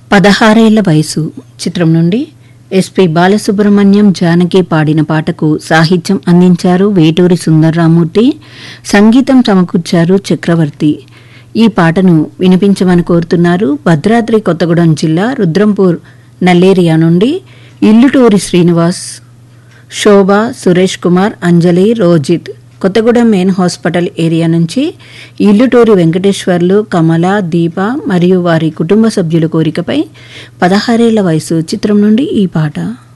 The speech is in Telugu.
పదహారేళ్ల వయసు చిత్రం నుండి ఎస్పి బాలసుబ్రహ్మణ్యం జానకి పాడిన పాటకు సాహిత్యం అందించారు వేటూరి సుందర్రామూర్తి సంగీతం సమకూర్చారు చక్రవర్తి ఈ పాటను వినిపించమని కోరుతున్నారు భద్రాద్రి కొత్తగూడెం జిల్లా రుద్రంపూర్ నల్లేరియా నుండి Illuturi Srinivas Shobha Suresh Kumar Anjali Rojith Kothagudem main hospital area నుంచి ఇల్లుటూరి వెంకటేశ్వర్లు కమల దీప మరియు వారి కుటుంబ సభ్యుల కోరికపై పదహారేళ్ల వయసు చిత్రం నుండి ఈ పాట